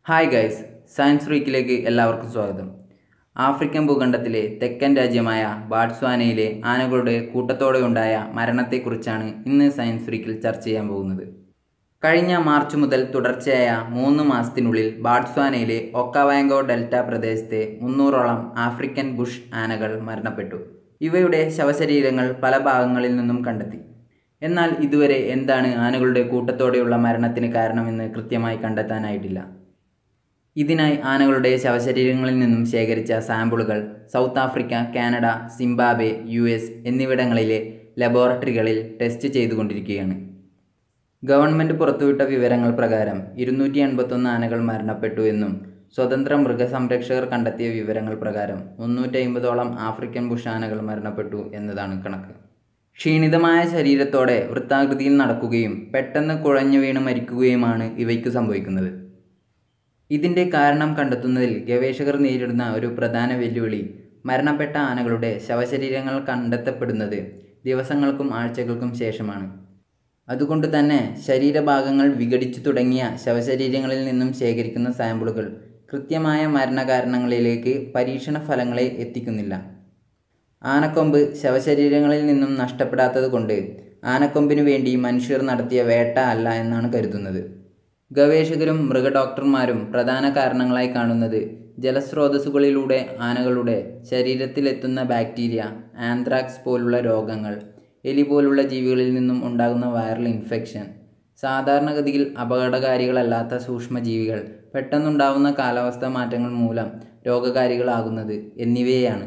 hi guys science വീക്കിലേക്ക് എല്ലാവർക്കും സ്വാഗതം African ഭൂഖണ്ഡത്തിലെ തെക്കൻ രാജ്യമായ ബാട്സ്വാനയിലെ ആനകളുടെ കൂട്ടത്തോടെ ഉണ്ടായ മരണത്തെക്കുറിച്ചാണ് ഇന്ന് സയൻസ് വീക്കിൽ ചർച്ച ചെയ്യാൻ പോകുന്നത് കഴിഞ്ഞ മാർച്ച് മുതൽ തുടർച്ചയായ മൂന്ന് മാസത്തിനുള്ളിൽ ബാട്സ്വാനയിലെ ഒക്കാവാങ്കോ ഡെൽറ്റ പ്രദേശത്തെ മുന്നൂറോളം ആഫ്രിക്കൻ ബുഷ് ആനകൾ മരണപ്പെട്ടു ഇവയുടെ ശവശരീരങ്ങൾ പല ഭാഗങ്ങളിൽ നിന്നും കണ്ടെത്തി എന്നാൽ ഇതുവരെ എന്താണ് ആനകളുടെ കൂട്ടത്തോടെയുള്ള മരണത്തിന് കാരണമെന്ന് കൃത്യമായി കണ്ടെത്താനായിട്ടില്ല ഇതിനായി ആനകളുടെ ശവശരീരങ്ങളിൽ നിന്നും ശേഖരിച്ച സാമ്പിളുകൾ South Africa Canada Zimbabwe U S എന്നിവിടങ്ങളിലെ ലബോറട്ടറികളിൽ ടെസ്റ്റ് ചെയ്തുകൊണ്ടിരിക്കുകയാണ് ഗവൺമെൻറ് പുറത്തുവിട്ട വിവരങ്ങൾ പ്രകാരം ഇരുന്നൂറ്റി എൺപത്തൊന്ന് ആനകൾ മരണപ്പെട്ടു എന്നും സ്വതന്ത്ര മൃഗസംരക്ഷകർ കണ്ടെത്തിയ വിവരങ്ങൾ പ്രകാരം മുന്നൂറ്റി അമ്പതോളം ആഫ്രിക്കൻ ബുഷ് ആനകൾ മരണപ്പെട്ടു എന്നതാണ് കണക്ക് ക്ഷീണിതമായ ശരീരത്തോടെ വൃത്താകൃതിയിൽ നടക്കുകയും പെട്ടെന്ന് കുഴഞ്ഞു വീണ് മരിക്കുകയുമാണ് ഇവയ്ക്ക് സംഭവിക്കുന്നത് ഇതിൻ്റെ കാരണം കണ്ടെത്തുന്നതിൽ ഗവേഷകർ നേരിടുന്ന ഒരു പ്രധാന വെല്ലുവിളി മരണപ്പെട്ട ആനകളുടെ ശവശരീരങ്ങൾ കണ്ടെത്തപ്പെടുന്നത് ദിവസങ്ങൾക്കും ആഴ്ചകൾക്കും ശേഷമാണ് അതുകൊണ്ട് തന്നെ ശരീരഭാഗങ്ങൾ വിഘടിച്ചു തുടങ്ങിയ ശവശരീരങ്ങളിൽ നിന്നും ശേഖരിക്കുന്ന സാമ്പിളുകൾ കൃത്യമായ മരണകാരണങ്ങളിലേക്ക് പരീക്ഷണ ഫലങ്ങളെ എത്തിക്കുന്നില്ല ആനക്കൊമ്പ് ശവശരീരങ്ങളിൽ നിന്നും നഷ്ടപ്പെടാത്തത് കൊണ്ട് ആനക്കൊമ്പിനു വേണ്ടി മനുഷ്യർ നടത്തിയ വേട്ട അല്ല എന്നാണ് കരുതുന്നത് ഗവേഷകരും മൃഗഡോക്ടർമാരും പ്രധാന കാരണങ്ങളായി കാണുന്നത് ജലസ്രോതസ്സുകളിലൂടെ ആനകളുടെ ശരീരത്തിലെത്തുന്ന ബാക്ടീരിയ ആന്ത്രാക്സ് പോലുള്ള രോഗങ്ങൾ എലി പോലുള്ള ജീവികളിൽ നിന്നും ഉണ്ടാകുന്ന വൈറൽ ഇൻഫെക്ഷൻ സാധാരണഗതിയിൽ അപകടകാരികളല്ലാത്ത സൂക്ഷ്മജീവികൾ പെട്ടെന്നുണ്ടാകുന്ന കാലാവസ്ഥാ മാറ്റങ്ങൾ മൂലം രോഗകാരികളാകുന്നത് എന്നിവയാണ്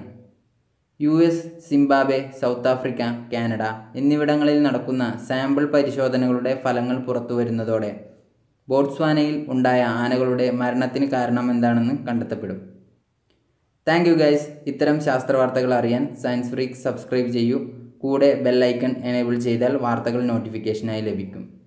U S Zimbabwe South Africa Canada എന്നിവിടങ്ങളിൽ നടക്കുന്ന സാമ്പിൾ പരിശോധനകളുടെ ഫലങ്ങൾ പുറത്തു വരുന്നതോടെ ബോട്സ്വാനയിൽ ഉണ്ടായ ആനകളുടെ മരണത്തിന് കാരണം എന്താണെന്ന് കണ്ടെത്തപ്പെടും താങ്ക് യു ഗൈസ് ഇത്തരം ശാസ്ത്ര വാർത്തകൾ അറിയാൻ സയൻസ് ഫ്രീക്ക് സബ്സ്ക്രൈബ് ചെയ്യൂ കൂടെ ബെല്ലൈക്കൺ എനേബിൾ ചെയ്താൽ വാർത്തകൾ നോട്ടിഫിക്കേഷനായി ലഭിക്കും